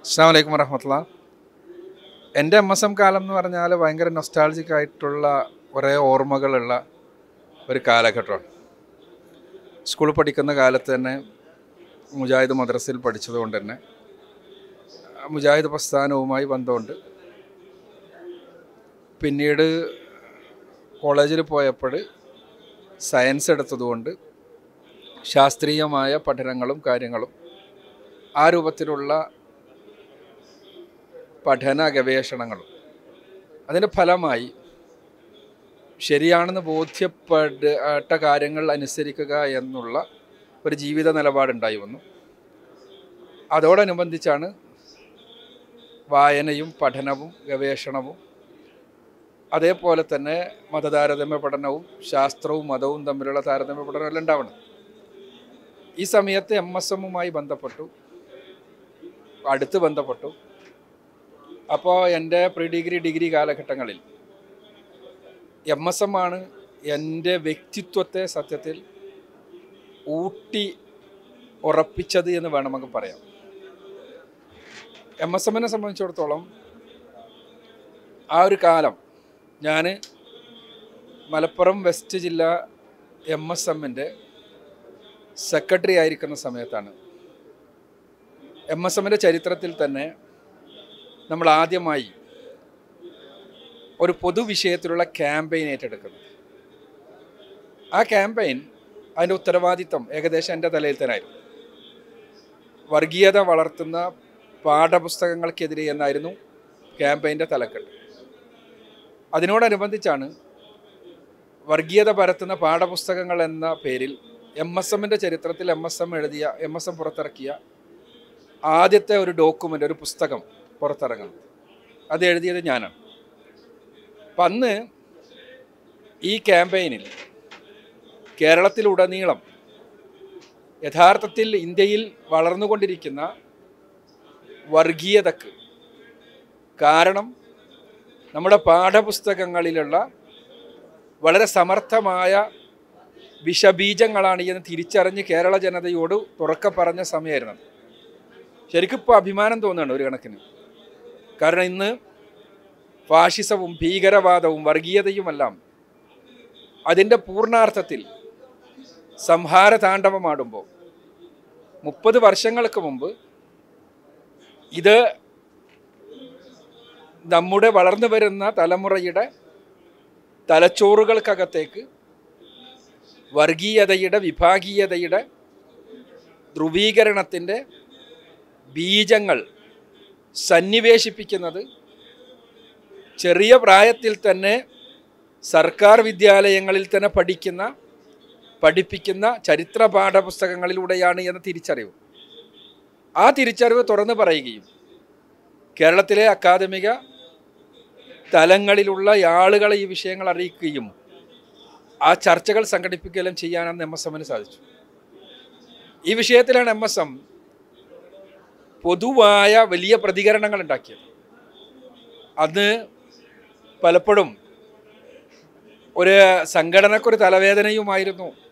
അസ്സാം വലൈക്കും വരഹമത്തുള്ള എൻ്റെ എം എസ് എം കാലം എന്ന് പറഞ്ഞാൽ ഭയങ്കര നൊസ്റ്റാൾജിക് ആയിട്ടുള്ള കുറേ ഓർമ്മകളുള്ള ഒരു കാലഘട്ടമാണ് സ്കൂളിൽ പഠിക്കുന്ന കാലത്ത് തന്നെ മുജാഹിദ് മദ്രസയിൽ പഠിച്ചതുകൊണ്ട് തന്നെ മുജാഹിദ് പ്രസ്ഥാനവുമായി ബന്ധമുണ്ട് പിന്നീട് കോളേജിൽ പോയപ്പോൾ സയൻസ് എടുത്തതുകൊണ്ട് ശാസ്ത്രീയമായ പഠനങ്ങളും കാര്യങ്ങളും ആ രൂപത്തിലുള്ള പഠന ഗവേഷണങ്ങളും അതിൻ്റെ ഫലമായി ശരിയാണെന്ന് ബോധ്യപ്പെട്ട കാര്യങ്ങൾ അനുസരിക്കുക എന്നുള്ള ഒരു ജീവിത നിലപാടുണ്ടായി വന്നു അതോടനുബന്ധിച്ചാണ് വായനയും പഠനവും ഗവേഷണവും അതേപോലെ തന്നെ മതതാരതമ്യ പഠനവും ശാസ്ത്രവും മതവും തമ്മിലുള്ള താരതമ്യ പഠനവും എല്ലാം ഉണ്ടാവണം ഈ സമയത്ത് എം എസ് എമ്മുമായി ബന്ധപ്പെട്ടു അടുത്ത് ബന്ധപ്പെട്ടു അപ്പോൾ എൻ്റെ പ്രീ ഡിഗ്രി ഡിഗ്രി കാലഘട്ടങ്ങളിൽ എം എസ് എം ആണ് എൻ്റെ വ്യക്തിത്വത്തെ സത്യത്തിൽ ഊട്ടി ഉറപ്പിച്ചത് എന്ന് വേണം നമുക്ക് പറയാം എം എസ് എമ്മിനെ സംബന്ധിച്ചിടത്തോളം ആ ഒരു കാലം ഞാൻ മലപ്പുറം വെസ്റ്റ് ജില്ല എം എസ് എമ്മിൻ്റെ സെക്രട്ടറി ആയിരിക്കുന്ന സമയത്താണ് എം എസ് എമ്മിൻ്റെ ചരിത്രത്തിൽ തന്നെ നമ്മൾ ആദ്യമായി ഒരു പൊതുവിഷയത്തിലുള്ള ക്യാമ്പയിൻ ഏറ്റെടുക്കുന്നത് ആ ക്യാമ്പയിൻ അതിൻ്റെ ഉത്തരവാദിത്തം ഏകദേശം എൻ്റെ തലയിൽ തന്നെ ആയിരുന്നു വർഗീയത വളർത്തുന്ന പാഠപുസ്തകങ്ങൾക്കെതിരെ എന്നായിരുന്നു ക്യാമ്പയിൻ്റെ തലക്കെട്ട് അതിനോടനുബന്ധിച്ചാണ് വർഗീയത പരത്തുന്ന പാഠപുസ്തകങ്ങൾ എന്ന പേരിൽ എം എസ് എമ്മിൻ്റെ ചരിത്രത്തിൽ എം എസ് എം എഴുതിയ എം എസ് എം പുറത്തിറക്കിയ ആദ്യത്തെ ഒരു ഡോക്യുമെൻ്റ് ഒരു പുസ്തകം പുറത്തിറങ്ങുന്നത് അത് എഴുതിയത് ഞാനാണ് അപ്പം അന്ന് ഈ ക്യാമ്പയിനിൽ കേരളത്തിലുടനീളം യഥാർത്ഥത്തിൽ ഇന്ത്യയിൽ വളർന്നുകൊണ്ടിരിക്കുന്ന വർഗീയതക്ക് കാരണം നമ്മുടെ പാഠപുസ്തകങ്ങളിലുള്ള വളരെ സമർത്ഥമായ വിഷബീജങ്ങളാണ് എന്ന് തിരിച്ചറിഞ്ഞ് കേരള ജനതയോട് തുറക്ക പറഞ്ഞ സമയമായിരുന്നു അത്. ശരിക്കും ഇപ്പോൾ അഭിമാനം തോന്നുന്നുണ്ട് ഒരു കണക്കിന് കാരണം ഇന്ന് ഫാഷിസവും ഭീകരവാദവും വർഗീയതയുമെല്ലാം അതിൻ്റെ പൂർണ്ണാർത്ഥത്തിൽ സംഹാര താണ്ഡവമാടുമ്പോൾ മുപ്പത് വർഷങ്ങൾക്ക് മുമ്പ് ഇത് നമ്മുടെ വളർന്നു വരുന്ന തലമുറയുടെ തലച്ചോറുകൾക്കകത്തേക്ക് വർഗീയതയുടെ വിഭാഗീയതയുടെ ധ്രുവീകരണത്തിൻ്റെ ബീജങ്ങൾ സന്നിവേശിപ്പിക്കുന്നത് ചെറിയ പ്രായത്തിൽ തന്നെ സർക്കാർ വിദ്യാലയങ്ങളിൽ തന്നെ പഠിക്കുന്ന പഠിപ്പിക്കുന്ന ചരിത്ര പാഠപുസ്തകങ്ങളിലൂടെയാണ് എന്ന തിരിച്ചറിവ് ആ തിരിച്ചറിവ് തുറന്നു പറയുകയും കേരളത്തിലെ അക്കാദമിക തലങ്ങളിലുള്ള ആളുകളെ ഈ വിഷയങ്ങൾ അറിയിക്കുകയും ആ ചർച്ചകൾ സംഘടിപ്പിക്കുകയും ചെയ്യാനെന്ന് എം എസ് എമ്മിന് സാധിച്ചു ഈ വിഷയത്തിലാണ് എം എസ് എം പൊതുവായ വലിയ പ്രതികരണങ്ങൾ ഉണ്ടാക്കിയത് അന്ന് പലപ്പോഴും ഒരു സംഘടനക്കൊരു തലവേദനയുമായിരുന്നു